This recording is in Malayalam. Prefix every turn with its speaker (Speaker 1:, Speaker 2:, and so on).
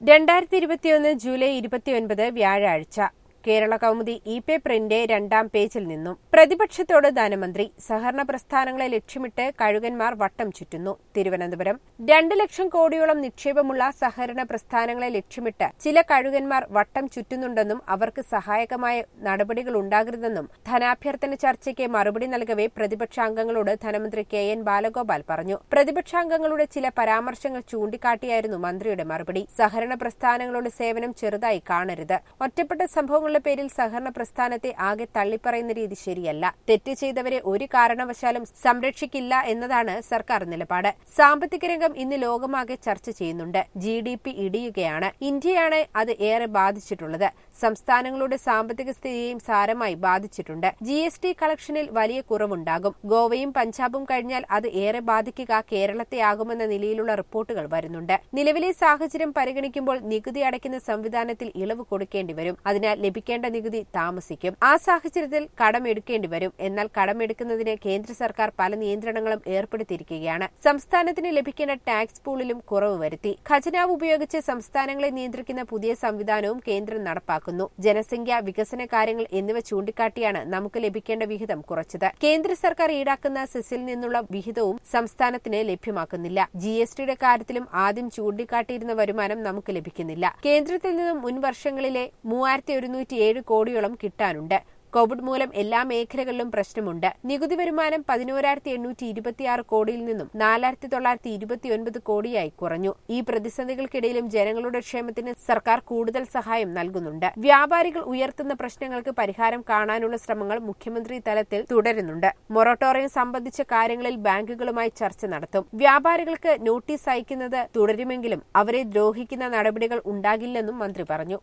Speaker 1: രണ്ടായിരത്തി ഇരുപത്തിയൊന്ന് ജൂലൈ ഇരുപത്തിയൊൻപത് വ്യാഴാഴ്ച കേരള കൗമുദി ഇ പേപ്പറിന്റെ രണ്ടാം പേജിൽ നിന്നും പ്രതിപക്ഷത്തോട് ധനമന്ത്രി സഹകരണ പ്രസ്ഥാനങ്ങളെ ലക്ഷ്യമിട്ട് കഴുകന്മാർ വട്ടം ചുറ്റുന്നു തിരുവനന്തപുരം രണ്ട് ലക്ഷം കോടിയോളം നിക്ഷേപമുള്ള സഹകരണ പ്രസ്ഥാനങ്ങളെ ലക്ഷ്യമിട്ട് ചില കഴുകന്മാർ വട്ടം ചുറ്റുന്നുണ്ടെന്നും അവർക്ക് സഹായകമായ നടപടികൾ ഉണ്ടാകരുതെന്നും ധനാഭ്യർത്ഥന ചർച്ചയ്ക്ക് മറുപടി നൽകവെ പ്രതിപക്ഷാംഗങ്ങളോട് ധനമന്ത്രി കെ എൻ ബാലഗോപാൽ പറഞ്ഞു പ്രതിപക്ഷാംഗങ്ങളുടെ ചില പരാമർശങ്ങൾ ചൂണ്ടിക്കാട്ടിയായിരുന്നു മന്ത്രിയുടെ മറുപടി സഹകരണ പ്രസ്ഥാനങ്ങളുടെ സേവനം ചെറുതായി കാണരുത് ഒറ്റപ്പെട്ട സംഭവങ്ങളുടെ പേരിൽ സഹകരണ പ്രസ്ഥാനത്തെ ആകെ തള്ളിപ്പറയുന്ന രീതി ശരിയല്ല തെറ്റ് ചെയ്തവരെ ഒരു കാരണവശാലും സംരക്ഷിക്കില്ല എന്നതാണ് സർക്കാർ നിലപാട് സാമ്പത്തിക രംഗം ഇന്ന് ലോകമാകെ ചർച്ച ചെയ്യുന്നുണ്ട് ജി ഡി പി ഇടിയുകയാണ് ഇന്ത്യയാണ് അത് ഏറെ ബാധിച്ചിട്ടുള്ളത് സംസ്ഥാനങ്ങളുടെ സാമ്പത്തിക സ്ഥിതിയെയും സാരമായി ബാധിച്ചിട്ടുണ്ട് ജി എസ് ടി കളക്ഷനിൽ വലിയ കുറവുണ്ടാകും ഗോവയും പഞ്ചാബും കഴിഞ്ഞാൽ അത് ഏറെ ബാധിക്കുക കേരളത്തെയാകുമെന്ന നിലയിലുള്ള റിപ്പോർട്ടുകൾ വരുന്നുണ്ട് നിലവിലെ സാഹചര്യം പരിഗണിക്കുമ്പോൾ നികുതി അടയ്ക്കുന്ന സംവിധാനത്തിൽ ഇളവ് കൊടുക്കേണ്ടി വരും അതിനാൽ ലഭിക്കേണ്ട നികുതി താമസിക്കും ആ സാഹചര്യത്തിൽ കടമെടുക്കേണ്ടി വരും എന്നാൽ കടമെടുക്കുന്നതിന് കേന്ദ്ര സർക്കാർ പല നിയന്ത്രണങ്ങളും ഏർപ്പെടുത്തിയിരിക്കുകയാണ് സംസ്ഥാനത്തിന് ലഭിക്കേണ്ട ടാക്സ് പൂളിലും കുറവ് വരുത്തി ഖജനാവ് ഉപയോഗിച്ച് സംസ്ഥാനങ്ങളെ നിയന്ത്രിക്കുന്ന പുതിയ സംവിധാനവും കേന്ദ്രം നടപ്പാക്കുന്നു ജനസംഖ്യ വികസന കാര്യങ്ങൾ എന്നിവ ചൂണ്ടിക്കാട്ടിയാണ് നമുക്ക് ലഭിക്കേണ്ട വിഹിതം കുറച്ചത് കേന്ദ്ര സർക്കാർ ഈടാക്കുന്ന സെസിൽ നിന്നുള്ള വിഹിതവും സംസ്ഥാനത്തിന് ലഭ്യമാക്കുന്നില്ല ജി എസ് ടിയുടെ കാര്യത്തിലും ആദ്യം ചൂണ്ടിക്കാട്ടിയിരുന്ന വരുമാനം നമുക്ക് ലഭിക്കുന്നില്ല കേന്ദ്രത്തിൽ നിന്നും മുൻ വർഷങ്ങളിലെ മൂവായിരത്തി ഒരുന്നൂറ്റി ഏഴ് കോടിയോളം കിട്ടാനുണ്ട് കോവിഡ് മൂലം എല്ലാ മേഖലകളിലും പ്രശ്നമുണ്ട് നികുതി വരുമാനം പതിനോരായിരത്തി എണ്ണൂറ്റി ഇരുപത്തിയാറ് കോടിയിൽ നിന്നും നാലായിരത്തി തൊള്ളായിരത്തി ഇരുപത്തിയൊൻപത് കോടിയായി കുറഞ്ഞു ഈ പ്രതിസന്ധികൾക്കിടയിലും ജനങ്ങളുടെ ക്ഷേമത്തിന് സർക്കാർ കൂടുതൽ സഹായം നൽകുന്നുണ്ട് വ്യാപാരികൾ ഉയർത്തുന്ന പ്രശ്നങ്ങൾക്ക് പരിഹാരം കാണാനുള്ള ശ്രമങ്ങൾ മുഖ്യമന്ത്രി തലത്തിൽ തുടരുന്നുണ്ട് മൊറട്ടോറിയം സംബന്ധിച്ച കാര്യങ്ങളിൽ ബാങ്കുകളുമായി ചർച്ച നടത്തും വ്യാപാരികൾക്ക് നോട്ടീസ് അയക്കുന്നത് തുടരുമെങ്കിലും അവരെ ദ്രോഹിക്കുന്ന നടപടികൾ ഉണ്ടാകില്ലെന്നും മന്ത്രി പറഞ്ഞു